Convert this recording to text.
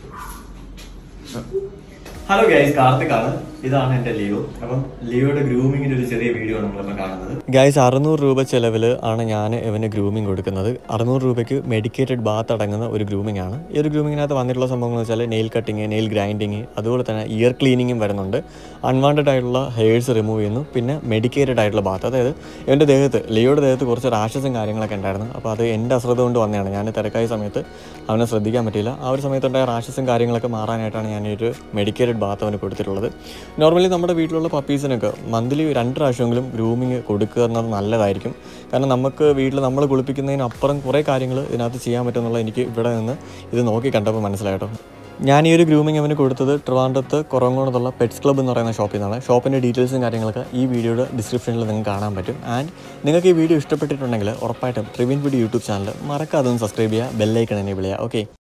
hello guys കാർത്തിക്കാണ് ഇതാണ് എന്റെ Leo അപ്പം ലിയോയുടെ ഗ്രൂമിങ്ങിന്റെ ഒരു ചെറിയ വീഡിയോ ആണ് നമ്മളിപ്പോൾ കാണുന്നത് ഗൈസ് അറുന്നൂറ് രൂപ ചെലവിൽ ആണ് ഞാൻ ഇവന് ഗ്രൂമിങ് കൊടുക്കുന്നത് അറുന്നൂറ് രൂപയ്ക്ക് മെഡിക്കേറ്റഡ് ബാത്ത് അടങ്ങുന്ന ഒരു ഗ്രൂമിംഗ് ആണ് ഈ ഒരു ഗ്രൂമിങ്ങിനകത്ത് വന്നിട്ടുള്ള സംഭവങ്ങൾ എന്ന് വെച്ചാൽ നെയിൽ കട്ടിങ് നെയിൽ ഗ്രൈൻഡിങ് അതുപോലെ തന്നെ ഇയർ ക്ലീനിങ്ങും വരുന്നുണ്ട് അൺവാണ്ടഡ് ആയിട്ടുള്ള ഹെയർസ് റിമൂവ് ചെയ്യുന്നു പിന്നെ മെഡിക്കേറ്റഡ് ആയിട്ടുള്ള ബാത്ത് അതായത് ഇവൻ്റെ ദേഹത്ത് ലിയോയുടെ ദേഹത്ത് കുറച്ച് റാഷസും കാര്യങ്ങളൊക്കെ ഉണ്ടായിരുന്നു അപ്പോൾ അത് എൻ്റെ അശ്രദ്ധ കൊണ്ട് വന്നതാണ് ഞാൻ തിരക്കായ സമയത്ത് അവനെ ശ്രദ്ധിക്കാൻ പറ്റിയില്ല ആ ഒരു സമയത്തുണ്ടായ റാഷസും കാര്യങ്ങളൊക്കെ മാറാനായിട്ടാണ് ഞാൻ ഈ ഒരു മെഡിക്കേറ്റഡ് ബാത്ത് അവന് കൊടുത്തിട്ടുള്ളത് നോർമലി നമ്മുടെ വീട്ടിലുള്ള പപ്പീസിനൊക്കെ മന്ത്ലി രണ്ട് പ്രാവശ്യമെങ്കിലും ഗ്രൂമിങ് കൊടുക്കുക എന്നത് നല്ലതായിരിക്കും കാരണം നമുക്ക് വീട്ടിൽ നമ്മൾ കുളിപ്പിക്കുന്നതിനപ്പുറം കുറേ കാര്യങ്ങൾ ഇതിനകത്ത് ചെയ്യാൻ പറ്റുമെന്നുള്ള എനിക്ക് ഇവിടെ നിന്ന് ഇത് നോക്കി കണ്ടപ്പോൾ മനസ്സിലായിട്ടോ ഞാൻ ഈ ഒരു ഗ്രൂമിങ് അവന് കൊടുത്തത് ട്രിവാൻഡ്രത്ത് കുറവങ്കോണത്തുള്ള പെറ്റ്സ് ക്ലബ്ബ് എന്ന് പറയുന്ന ഷോപ്പിൽ നിന്നാണ് ഷോപ്പിൻ്റെ ഡീറ്റെയിൽസും കാര്യങ്ങളൊക്കെ ഈ വീഡിയോയുടെ ഡിസ്ക്രിപ്ഷനിൽ നിങ്ങൾക്ക് കാണാൻ പറ്റും ആൻഡ് നിങ്ങൾക്ക് ഈ വീഡിയോ ഇഷ്ടപ്പെട്ടിട്ടുണ്ടെങ്കിൽ ഉറപ്പായിട്ടും ട്രിവിൻ വീഡിയോ യൂട്യൂബ് ചാനൽ മറക്കാതെ ഒന്ന് സബ്സ്ക്രൈബ് ചെയ്യുക ബെല്ലൈക്കൺ എന്നെ വിളിക്കുക ഓക്കെ